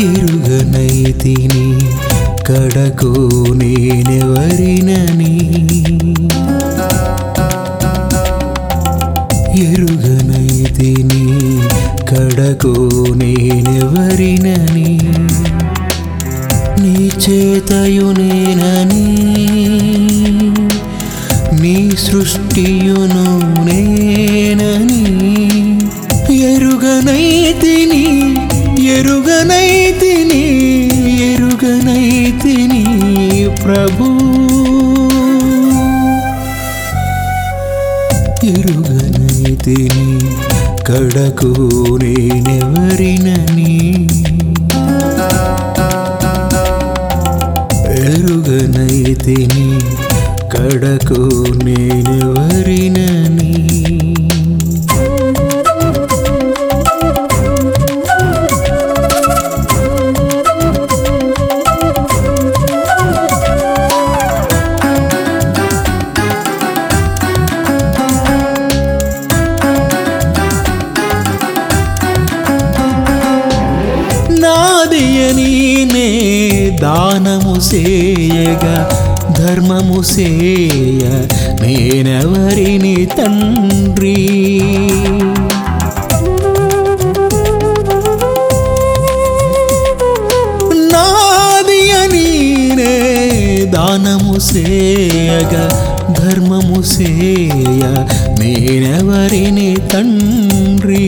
ఎరుగనైతిని కడకు నేనెవరినని ఎరుగనైతిని కడకు నేనెవరినని నీ చేతయు నేనని నీ సృష్టియును నేనని ఎరుగనైతిని ఎరుగనైతిని ఎరుగనైతిని ప్రభు ఎరుగనైతిని కడకు నేనెవరినని ఎరుగనైతిని కడకు నేనెవరినని నాదియని నే దానము సేయగా ధర్మము సేయ నేనెవరిని తండ్రి నాదియని నే దానము సేయగా ధర్మము సేయ నేనెవరిని తండ్రి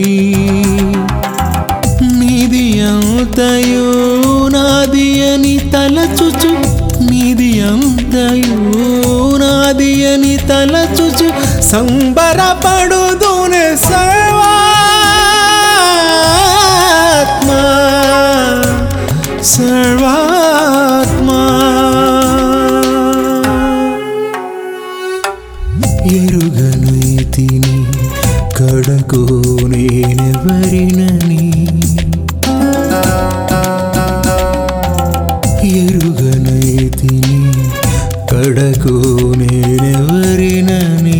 నీది అంతయో నాది అని తలచుచు నీది అంతయో నాది అని తలచుచు సంబరపడుదునే సర్వాత్మ సర్వాత్మ ఎరుగనైతిని కడకు నేనెవరినని ఎరుగనైతిని కడకు నేనెవరినని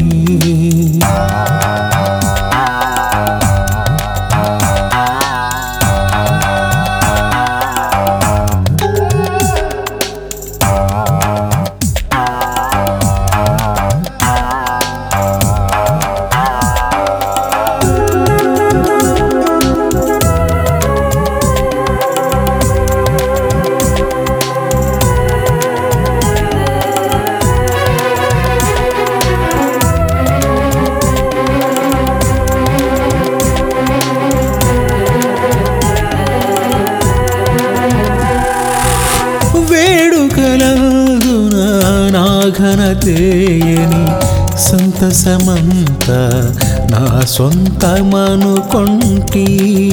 వేడుకలందున నా ఘనతేయని సంతసమంత నా సొంతమనుకొంటి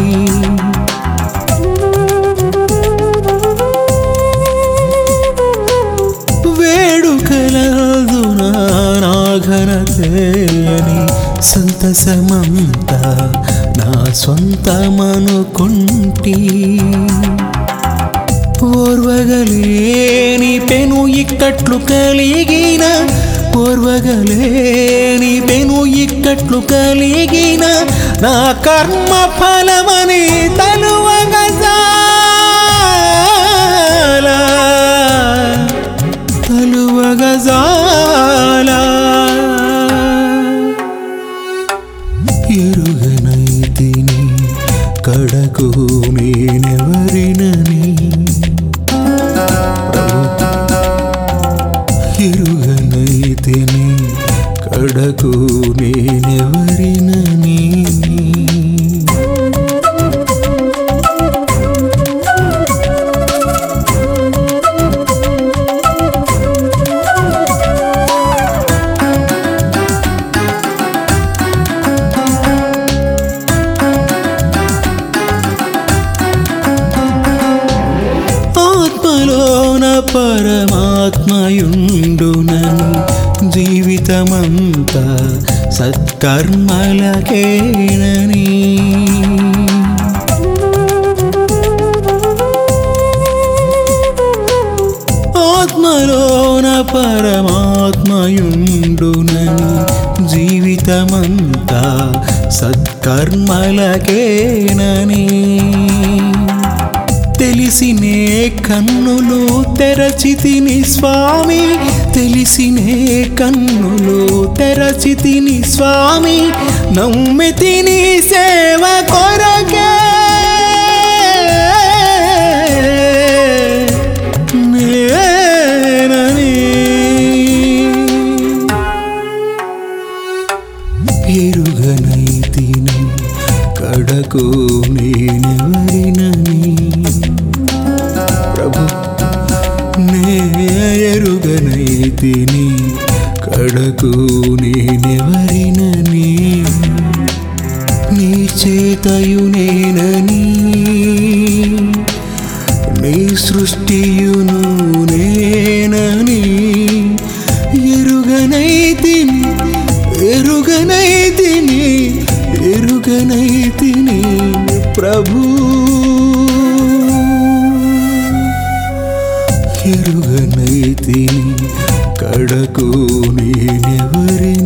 వేడుకలందున నా ఘనతేయని సంతసమంత నా సొంతమనుకొంటి ఓర్వగలేని పెను ఇక్కట్లు కలిగిన ఓర్వగలేని పెను ఇక్కట్లు కలిగిన నా కర్మ ఫలమని తలువగజాల తలువగజాల ఎరుగనైతిని కడకు నేనెవరినని ఎరుగనైతిని కడకు నేనెవరినని ఆత్మలోన పరమాత్మయుండునని జీవితమంతా సత్కర్మలకేనని ఆత్మలోన పరమాత్మయుండునని జీవితమంతా సత్కర్మలకేనని తెలిసినే కన్నులు తెరచితిని స్వామి తెలిసినే కన్నులు తెరచితిని స్వామి నమ్మితిని సేవ కొరకే నేనని ఎరుగనైతిని కడకు నేనెవరినని ప్రభు నే ఎరుగనైతిని కడకు నేనెవరినని నీ చేతయు నేనని నీ సృష్టియును నేనని ఎరుగనైతిని ఎరుగనైతిని ఎరుగనైతిని ప్రభు ఎరుగనైతిని కడకు నేనెవరినని